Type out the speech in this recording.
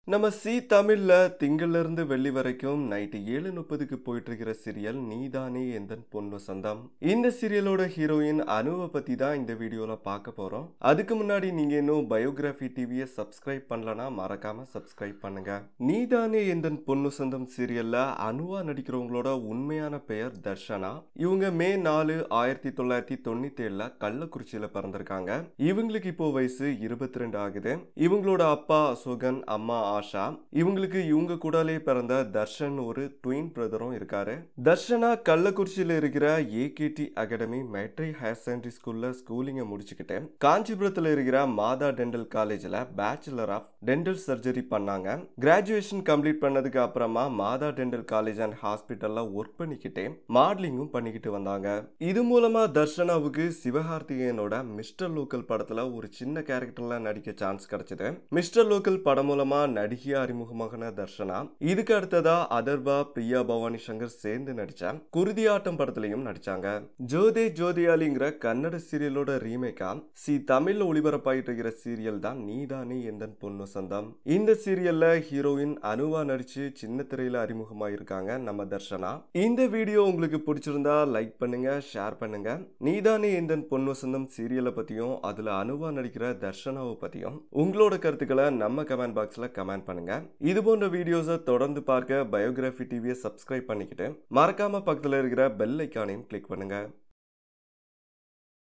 நம்ம சி தமிழ்ல திங்கள்ல இருந்து வெள்ளி வரைக்கும் நைட்டு ஏழு முப்பதுக்கு போயிட்டு இருக்கிற சீரியல் நீதானே எந்தன் பொண்ணு சொந்தம் இந்த சீரியலோட ஹீரோயின் அனுவை பத்தி தான் இந்த வீடியோல பார்க்க போறோம் அதுக்கு முன்னாடி நீங்க இன்னும் பயோகிராஃபி டிவியை சப்ஸ்கிரைப் பண்ணலனா மறக்காம சப்ஸ்கிரைப் பண்ணுங்க நீதானே எந்தன் பொண்ணு சொந்தம் சீரியல்ல அனுவா நடிக்கிறவங்களோட உண்மையான பெயர் தர்ஷனா இவங்க மே நாலு ஆயிரத்தி தொள்ளாயிரத்தி தொண்ணூத்தி ஏழுல கள்ளக்குறிச்சியில பிறந்திருக்காங்க இவங்களுக்கு இப்போ வயசு இருபத்தி ரெண்டு ஆகுது இவங்களோட அப்பா அசோகன் அம்மா ஆஷா இவங்களுக்கு இவங்க கூடாலே பிறந்த தர்ஷன் ஒரு ட்வின் பிரதரும் இருக்காரு தர்ஷனா கள்ளக்குறிச்சியில இருக்கிற AKT academy matric higher secondary ஸ்கூல்ல ஸ்கூலிங்க முடிச்சுக்கிட்டு காஞ்சிபுரத்துல இருக்கிற மாதா டென்டல் காலேஜ்ல பேச்சுலர் ஆஃப் டென்டல் சர்ஜரி பண்ணாங்க கிராஜுவேஷன் கம்ப்ளீட் பண்ணதுக்கு அப்புறமா மாதா டென்டல் காலேஜ் அண்ட் ஹாஸ்பிட்டல்ல ஒர்க் பண்ணிக்கிட்டே மாடலிங்கும் பண்ணிக்கிட்டு வந்தாங்க இது மூலமா தர்ஷனாவுக்கு சிவகார்த்திகேயனோட மிஸ்டர் லோக்கல் படத்துல ஒரு சின்ன கேரக்டர்ல நடிக்க சான்ஸ் கிடைச்சது மிஸ்டர் லோக்கல் படம் மூலமா நடிகையா அறிமுகமான தர்ஷனா இதுக்கு அடுத்ததா அதர்வா பிரியா பவானி சங்கர் சேர்ந்து நடிச்ச குருதியாட்டம் படத்திலையும் நடிச்சாங்க ஜோதே ஜோதியாலிங்கிற கன்னட சீரியலோட ரீமேக்கா சி தமிழ்ல ஒளிபரப்பாயிட்டு இருக்கிற சீரியல் தான் நீதானே எந்தன் பொண்ணு சொந்தம் இந்த சீரியல்ல ஹீரோயின் அனுவா நடிச்சு சின்ன திரையில அறிமுகமாயிருக்காங்க நம்ம தர்ஷனா இந்த வீடியோ உங்களுக்கு பிடிச்சிருந்தா லைக் பண்ணுங்க ஷேர் பண்ணுங்க நீதானே எந்தன் பொண்ணு சொந்தம் சீரியலை பத்தியும் அதுல அனுவா நடிக்கிற தர்ஷனாவை பத்தியும் உங்களோட கருத்துக்களை நம்ம கமெண்ட் பாக்ஸ்ல கமெண்ட் பண்ணுங்க இது போன்ற வீடியோஸை தொடர்ந்து பார்க்க பயோகிராஃபி டிவியை சப்ஸ்கிரைப் பண்ணிக்கிட்டு மறக்காம பக்கத்துல இருக்கிற பெல் ஐக்கானையும் கிளிக் பண்ணுங்க